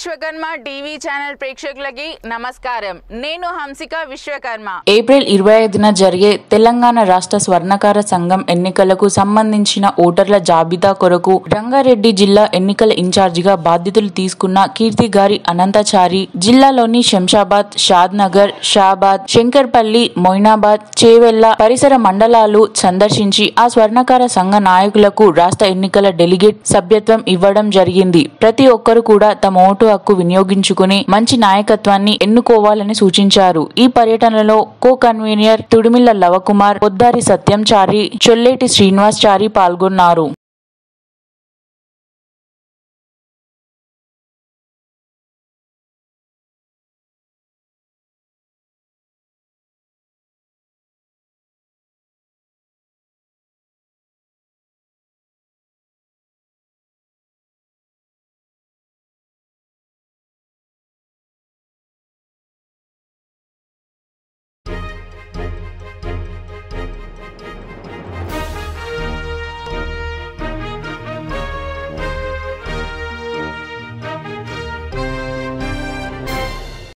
Vishwakarma TV channel ప్రేక్షకులకి నమస్కారం నేను హంసిక విశ్వకర్మ ఏప్రిల్ ఇరవై ఐదున జరిగే తెలంగాణ రాష్ట్ర స్వర్ణకార సంఘం ఎన్నికలకు సంబంధించిన ఓటర్ల జాబితా కొరకు రంగారెడ్డి జిల్లా ఎన్నికల ఇన్ఛార్జిగా బాధ్యతలు తీసుకున్న కీర్తి గారి అనంతచారి జిల్లాలోని శంషాబాద్ షాద్ నగర్ షాబాద్ శంకర్పల్లి మొయినాబాద్ చేవెళ్ల పరిసర మండలాలు సందర్శించి ఆ స్వర్ణకార సంఘ నాయకులకు రాష్ట్ర ఎన్నికల డెలిగేట్ సభ్యత్వం ఇవ్వడం జరిగింది ప్రతి ఒక్కరు కూడా తమ ఓటు హక్కు వినియోగించుకుని మంచి నాయకత్వాన్ని ఎన్నుకోవాలని సూచించారు ఈ పర్యటనలో కో కన్వీనర్ తుడిమిల్ల లవకుమార్ పొద్దారి సత్యం చారి చొల్లేటి శ్రీనివాస్ చారి పాల్గొన్నారు